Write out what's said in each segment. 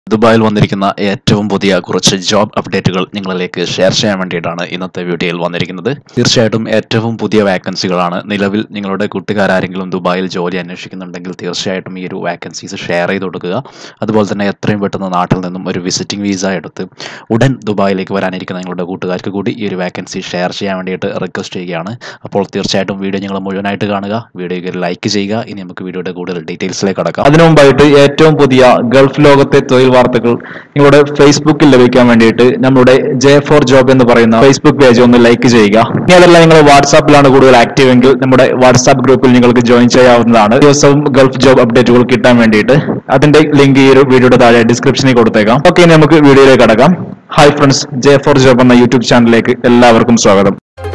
ദുബായിൽ വന്നിരിക്കുന്ന ഏറ്റവും പുതിയ കുറച്ച് ജോബ് അപ്ഡേറ്റുകൾ നിങ്ങളിലേക്ക് ഷെയർ ചെയ്യാൻ വേണ്ടിയിട്ടാണ് ഇന്നത്തെ വീഡിയോയിൽ വന്നിരിക്കുന്നത് തീർച്ചയായിട്ടും ഏറ്റവും പുതിയ വാക്കൻസികളാണ് നിലവിൽ നിങ്ങളുടെ കൂട്ടുകാരെങ്കിലും ദുബായിൽ ജോലി അന്വേഷിക്കുന്നുണ്ടെങ്കിൽ തീർച്ചയായിട്ടും ഈ ഒരു വാക്കൻസീസ് ഷെയർ ചെയ്ത് കൊടുക്കുക അതുപോലെ തന്നെ എത്രയും പെട്ടെന്ന് നാട്ടിൽ നിന്നും ഒരു വിസിറ്റിംഗ് വീസ എടുത്ത് ഉടൻ ദുബായിലേക്ക് വരാനിരിക്കുന്ന നിങ്ങളുടെ കൂട്ടുകാർക്ക് കൂടി ഈ ഒരു വാക്കൻസി ഷെയർ ചെയ്യാൻ വേണ്ടിയിട്ട് റിക്വസ്റ്റ് ചെയ്യുകയാണ് അപ്പോൾ തീർച്ചയായിട്ടും വീഡിയോ നിങ്ങൾ മുഴുവനായിട്ട് കാണുക വീഡിയോയ്ക്ക് ലൈക്ക് ചെയ്യുക ഇനി നമുക്ക് വീഡിയോയുടെ കൂടുതൽ ഡീറ്റെയിൽസിലേക്ക് കടക്കാം അതിനു മുമ്പായിട്ട് ഏറ്റവും പുതിയ ഗൾഫ് ലോകത്തെ തൊഴിൽ വാർത്തകൾ നിങ്ങളുടെ ഫേസ്ബുക്കിൽ ലഭിക്കാൻ വേണ്ടിയിട്ട് നമ്മുടെ ജെ ഫോർ ജോബ് എന്ന് പറയുന്ന ഫേസ്ബുക്ക് പേജ് ഒന്ന് ലൈക്ക് ചെയ്യുക ഇനി അതല്ല നിങ്ങൾ വാട്സാപ്പിലാണ് കൂടുതൽ ആക്റ്റീവ് എങ്കിൽ നമ്മുടെ വാട്സാപ്പ് ഗ്രൂപ്പിൽ നിങ്ങൾക്ക് ജോയിൻ ചെയ്യാവുന്നതാണ് ദിവസവും ഗൾഫ് ജോബ് അപ്ഡേറ്റുകൾ കിട്ടാൻ വേണ്ടിയിട്ട് അതിന്റെ ലിങ്ക് ഈ ഒരു വീഡിയോയുടെ താഴെ ഡിസ്ക്രിപ്ഷനിൽ കൊടുത്തേക്കാം ഓക്കെ ഇനി നമുക്ക് വീഡിയോയിലേക്ക് കടക്കാം hi friends J for job എന്ന യൂട്യൂബ് ചാനലിലേക്ക് എല്ലാവർക്കും സ്വാഗതം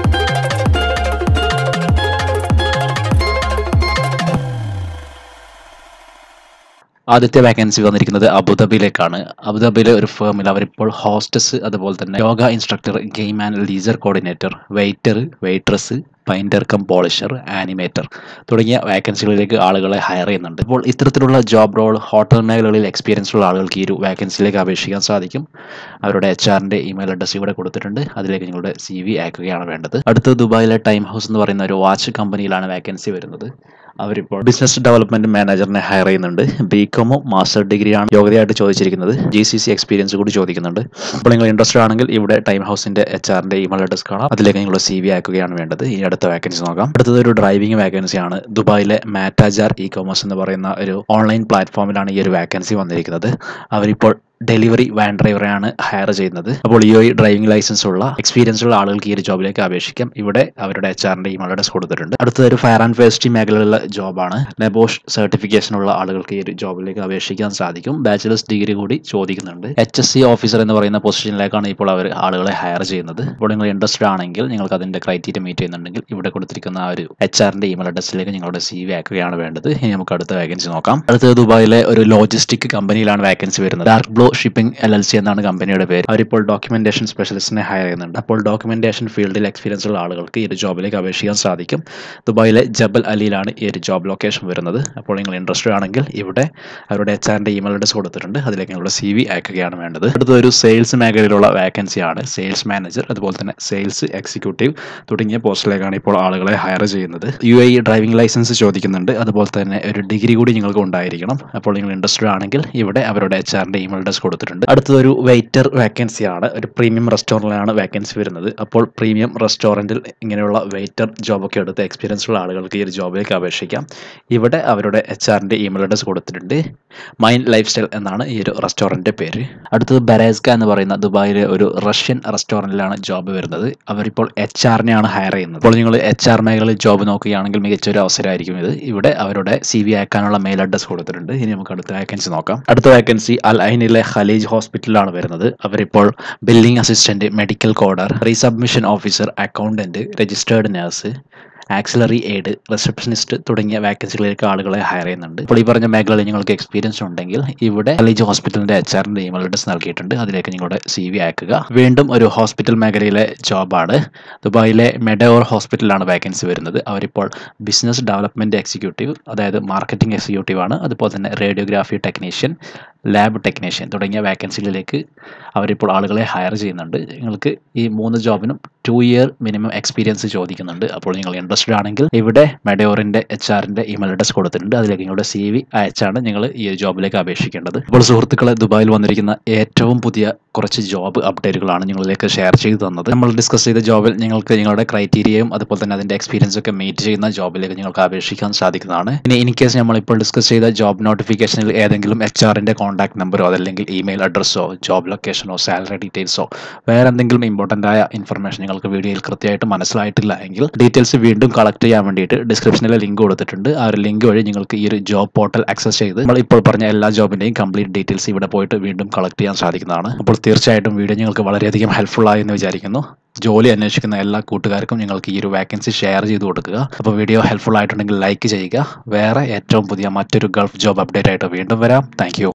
ആദ്യത്തെ വാക്കൻസി വന്നിരിക്കുന്നത് അബുദാബിയിലേക്കാണ് അബുദാബിയിലെ ഒരു ഫേമിൽ അവരിപ്പോൾ ഹോസ്റ്റസ് അതുപോലെ തന്നെ yoga instructor game and leisure coordinator waiter waitress painter cum polisher animator തുടങ്ങിയ വാക്കൻസികളിലേക്ക് ആളുകളെ ഹയർ ചെയ്യുന്നുണ്ട് ഇപ്പോൾ ഇത്തരത്തിലുള്ള ജോബ് റോൾ ഹോട്ടൽ മേഖലകളിൽ എക്സ്പീരിയൻസ് ഉള്ള ആളുകൾക്ക് ഈ ഒരു വാക്കൻസിയിലേക്ക് അപേക്ഷിക്കാൻ സാധിക്കും അവരുടെ എച്ച് ആറിൻ്റെ ഇമെയിൽ അഡ്രസ്സ് ഇവിടെ കൊടുത്തിട്ടുണ്ട് അതിലേക്ക് നിങ്ങളുടെ സി വി അയക്കുകയാണ് വേണ്ടത് അടുത്ത് ദുബായിലെ ടൈം ഹൗസ് എന്ന് പറയുന്ന ഒരു വാച്ച് കമ്പനിയിലാണ് വാക്കൻസി വരുന്നത് അവരിപ്പോൾ ബിസിനസ് ഡെവലപ്മെന്റ് മാനേജറിനെ ഹയർ ചെയ്യുന്നുണ്ട് ബി കോമോ മാസ്റ്റർ ഡിഗ്രിയാണ് യോഗ്യതയായിട്ട് ചോദിച്ചിരിക്കുന്നത് ജി സി സി എക്സ്പീരിയൻസ് കൂടി ചോദിക്കുന്നുണ്ട് അപ്പോൾ നിങ്ങൾ ഇൻട്രസ്റ്റഡ് ആണെങ്കിൽ ഇവിടെ ടൈം ഹൗസിന്റെ എച്ച് ആറിന്റെ ഇമെയിൽ അഡ്രസ് കാണാം അതിലേക്ക് നിങ്ങളുടെ സി വി അയക്കുകയാണ് വേണ്ടത് ഇനി അടുത്ത വാക്കൻസി നോക്കാം അടുത്തത് ഒരു ഡ്രൈവിംഗ് വാക്കൻസി ആണ് ദുബായിലെ മാറ്റാജാർ ഇ കോമേഴ്സ് എന്ന് പറയുന്ന ഒരു ഓൺലൈൻ പ്ലാറ്റ്ഫോമിലാണ് ഈ ഒരു വാക്കൻസി വന്നിരിക്കുന്നത് അവരിപ്പോൾ ഡെലിവറി വാൻ ഡ്രൈവറെയാണ് ഹയർ ചെയ്യുന്നത് അപ്പോൾ ഈ ഒരു ഡ്രൈവിംഗ് ലൈസൻസ് ഉള്ള എക്സ്പീരിയൻസ് ഉള്ള ആളുകൾക്ക് ഈ ഒരു ജോബിലേക്ക് അപേക്ഷിക്കാം ഇവിടെ അവരുടെ എച്ച് ആറിന്റെ ഇമെയിൽ അഡ്രസ് കൊടുത്തിട്ടുണ്ട് അടുത്തത് ഒരു ഫയർ ആൻഡ് സേഫ്റ്റി മേഖലയിലുള്ള ജോബാണ് നെബോഷ് സർട്ടിഫിക്കേഷൻ ഉള്ള ആളുകൾക്ക് ഈ ഒരു ജോബിലേക്ക് അപേക്ഷിക്കാൻ സാധിക്കും ബാച്ചിലേഴ്സ് ഡിഗ്രി കൂടി ചോദിക്കുന്നുണ്ട് എച്ച് എസ് സി ഓഫീസർ എന്ന് പറയുന്ന പൊസിഷനിലേക്കാണ് ഇപ്പോൾ അവർ ആളുകളെ ഹയർ ചെയ്യുന്നത് അപ്പോൾ നിങ്ങൾ ഇൻട്രസ്റ്റഡ് ആണെങ്കിൽ നിങ്ങൾക്ക് അതിന്റെ ക്രൈറ്റീരിയ മീറ്റ് ചെയ്യുന്നുണ്ടെങ്കിൽ ഇവിടെ കൊടുത്തിരിക്കുന്ന ആ ഒരു എച്ച് ആറിന്റെ ഇമെയിൽ അഡ്രസ്സിലേക്ക് നിങ്ങളുടെ സി വി ആക്കുകയാണ് വേണ്ടത് ഇനി നമുക്ക് അടുത്ത വേക്കൻസി നോക്കാം അടുത്തത് ദുബായിലെ ഒരു ലോജിസ്റ്റിക് കമ്പനിയിലാണ് വേക്കൻസി വരുന്നത് dark blue shipping L L C എന്നാണ് കമ്പനിയുടെ പേര് അവരിപ്പോൾ ഡോക്യുമെന്റേഷൻ സ്പെഷ്യലിസ്റ്റിനെ ഹയർ ചെയ്യുന്നുണ്ട് അപ്പോൾ ഡോക്യുമെന്റേഷൻ ഫീൽഡിൽ എക്സ്പീരിയൻസ് ഉള്ള ആളുകൾക്ക് ഈ ഒരു ജോബിലേക്ക് അപേക്ഷിക്കാൻ സാധിക്കും ദുബായിലെ ജബൽ അലിയിലാണ് ഈ ഒരു ജോബ് ലൊക്കേഷൻ വരുന്നത് അപ്പോൾ നിങ്ങൾ ഇൻട്രസ്റ്റഡ് ആണെങ്കിൽ ഇവിടെ അവരുടെ എച്ച് ആറിന്റെ ഇമെയിൽ അഡ്രസ് കൊടുത്തിട്ടുണ്ട് അതിലേക്ക് നിങ്ങളുടെ സി വി അയക്കുകയാണ് വേണ്ടത് അടുത്ത ഒരു സെയിൽസ് മേഖലയിലുള്ള വാക്കൻസിയാണ് സെയിൽസ് മാനേജർ അതുപോലെ തന്നെ സെയിൽസ് എക്സിക്യൂട്ടീവ് തുടങ്ങിയ പോസ്റ്റിലേക്കാണ് ഇപ്പോൾ ആളുകളെ ഹയർ ചെയ്യുന്നത് യു എ ഡ്രൈവിംഗ് ലൈസൻസ് ചോദിക്കുന്നുണ്ട് അതുപോലെ തന്നെ ഒരു ഡിഗ്രി കൂടി നിങ്ങൾക്ക് ഉണ്ടായിരിക്കണം അപ്പോൾ നിങ്ങൾ ഇൻട്രസ്റ്റഡ് ആണെങ്കിൽ ഇവിടെ അവരുടെ എച്ച് ആറിന്റെ ഇമെയിൽ അഡ്രസ് കൊടുത്തിട്ടുണ്ട് അടുത്തതൊരു വെയിറ്റർ വാക്കൻസി ആണ് ഒരു പ്രീമിയം റെസ്റ്റോറൻറ്റിലാണ് വാക്കൻസി വരുന്നത് അപ്പോൾ പ്രീമിയം റെസ്റ്റോറൻറ്റിൽ ഇങ്ങനെയുള്ള വെയിറ്റർ ജോബൊക്കെ എടുത്ത് എക്സ്പീരിയൻസ് ഉള്ള ആളുകൾക്ക് ഈ ഒരു ജോബിലേക്ക് അപേക്ഷിക്കാം ഇവിടെ അവരുടെ എച്ച് ആറിന്റെ ഇമെയിൽ അഡ്രസ് കൊടുത്തിട്ടുണ്ട് മൈൻഡ് ലൈഫ് സ്റ്റൈൽ എന്നാണ് ഈ ഒരു റെസ്റ്റോറൻറ്റിന്റെ പേര് അടുത്തത് ബരേസ്ക എന്ന് പറയുന്ന ദുബായിലെ ഒരു റഷ്യൻ റെസ്റ്റോറൻറ്റിലാണ് ജോബ് വരുന്നത് അവരിപ്പോൾ എച്ച് ആറിനെയാണ് ഹയർ ചെയ്യുന്നത് അപ്പോൾ നിങ്ങൾ എച്ച് ആർ മേഖലയിൽ ജോബ് നോക്കുകയാണെങ്കിൽ മികച്ച ഒരു അവസരമായിരിക്കും ഇത് ഇവിടെ അവരുടെ സി വി അയക്കാനുള്ള മെയിൽ അഡ്രസ് കൊടുത്തിട്ടുണ്ട് ഇനി നമുക്ക് അടുത്ത വേക്കൻസി നോക്കാം അടുത്ത വേക്കൻസി അൽ ഐനിലെ ഖലീജ് ഹോസ്പിറ്റലിലാണ് വരുന്നത് അവരിപ്പോൾ billing assistant medical coder resubmission officer accountant registered nurse auxiliary aide receptionist തുടങ്ങിയ വാക്കൻസികളിലേക്ക് ആളുകളെ ഹയർ ചെയ്യുന്നുണ്ട് ഇപ്പോൾ ഈ പറഞ്ഞ മേഖലയിൽ നിങ്ങൾക്ക് എക്സ്പീരിയൻസ് ഉണ്ടെങ്കിൽ ഇവിടെ കോളേജ് ഹോസ്പിറ്റലിന്റെ എച്ച് ആറിന്റെ ഇമെയിൽ അഡ്രസ് നൽകിയിട്ടുണ്ട് അതിലേക്ക് നിങ്ങളുടെ സി വി അയക്കുക വീണ്ടും ഒരു ഹോസ്പിറ്റൽ മേഖലയിലെ ജോബാണ് ദുബായിലെ മെഡോർ ഹോസ്പിറ്റലിലാണ് വാക്കൻസി വരുന്നത് അവരിപ്പോൾ ബിസിനസ് ഡെവലപ്മെന്റ് എക്സിക്യൂട്ടീവ് അതായത് മാർക്കറ്റിംഗ് എക്സിക്യൂട്ടീവ് ആണ് അതുപോലെ തന്നെ റേഡിയോഗ്രാഫി ടെക്നീഷ്യൻ ലാബ് ടെക്നീഷ്യൻ തുടങ്ങിയ വാക്കൻസികളിലേക്ക് അവരിപ്പോൾ ആളുകളെ ഹയർ ചെയ്യുന്നുണ്ട് നിങ്ങൾക്ക് ഈ മൂന്ന് ജോബിനും ടു ഇയർ മിനിമം എക്സ്പീരിയൻസ് ചോദിക്കുന്നുണ്ട് അപ്പോൾ നിങ്ങൾ ഇൻട്രസ്റ്റഡ് ആണെങ്കിൽ ഇവിടെ മെഡോറിന്റെ എച്ച് ആറിന്റെ ഇമെയിൽ അഡ്രസ് കൊടുത്തിട്ടുണ്ട് അതിലേക്ക് നിങ്ങളുടെ സി വി അയച്ചാണ് നിങ്ങൾ ഈ ഒരു ജോബിലേക്ക് അപേക്ഷിക്കേണ്ടത് അപ്പോൾ സുഹൃത്തുക്കളെ ദുബായിൽ വന്നിരിക്കുന്ന ഏറ്റവും പുതിയ കുറച്ച് ജോബ് അപ്ഡേറ്റുകളാണ് നിങ്ങളിലേക്ക് ഷെയർ ചെയ്തു തന്നത് നമ്മൾ ഡിസ്കസ് ചെയ്ത ജോബിൽ നിങ്ങൾക്ക് നിങ്ങളുടെ ക്രൈറ്റീരിയയും അതുപോലെ തന്നെ അതിന്റെ എക്സ്പീരിയൻസ് ഒക്കെ മീറ്റ് ചെയ്യുന്ന ജോബിലേക്ക് നിങ്ങൾക്ക് അപേക്ഷിക്കാൻ സാധിക്കുന്നതാണ് ഇനി ഇൻ കേസ് നമ്മളിപ്പോൾ ഡിസ്കസ് ചെയ്ത ജോബ് നോട്ടിഫിക്കേഷനിൽ ഏതെങ്കിലും എച്ച് ആറിന്റെ കോൺടാക്ട് നമ്പറോ അതല്ലെങ്കിൽ ഇമെയിൽ അഡ്രസ്സോ ജോബ് ലൊക്കേഷനോ സാലറി ഡീറ്റെയിൽസോ വേറെ എന്തെങ്കിലും ഇമ്പോർട്ടൻ്റ് ആയ ഇൻഫർമേഷൻ നിങ്ങൾക്ക് വീഡിയോയിൽ കൃത്യമായിട്ട് മനസ്സിലായിട്ടില്ല എങ്കിൽ ഡീറ്റെയിൽസ് വീണ്ടും കളക്ട് ചെയ്യാൻ വേണ്ടിയിട്ട് ഡിസ്ക്രിപ്ഷനിൽ ലിങ്ക് കൊടുത്തിട്ടുണ്ട് ആ ഒരു ലിങ്ക് വഴി നിങ്ങൾക്ക് ഈ ഒരു ജോബ് പോർട്ടൽ ആക്സസ് ചെയ്ത് നമ്മൾ ഇപ്പോൾ പറഞ്ഞ എല്ലാ ജോബിൻ്റെയും കംപ്ലീറ്റ് ഡീറ്റെയിൽസ് ഇവിടെ പോയിട്ട് വീണ്ടും കളക്ട് ചെയ്യാൻ സാധിക്കുന്നതാണ് അപ്പോൾ തീർച്ചയായിട്ടും വീഡിയോ നിങ്ങൾക്ക് വളരെയധികം ഹെൽപ്ഫുൾ ആയി എന്ന് വിചാരിക്കുന്നു ജോലി അന്വേഷിക്കുന്ന എല്ലാ കൂട്ടുകാർക്കും നിങ്ങൾക്ക് ഈ ഒരു വാക്കൻസി ഷെയർ ചെയ്ത് കൊടുക്കുക അപ്പോൾ വീഡിയോ ഹെൽപ്ഫുൾ ആയിട്ടുണ്ടെങ്കിൽ ലൈക്ക് ചെയ്യുക വേറെ ഏറ്റവും പുതിയ മറ്റൊരു ഗൾഫ് ജോബ് അപ്ഡേറ്റ് ആയിട്ട് വീണ്ടും വരാം താങ്ക്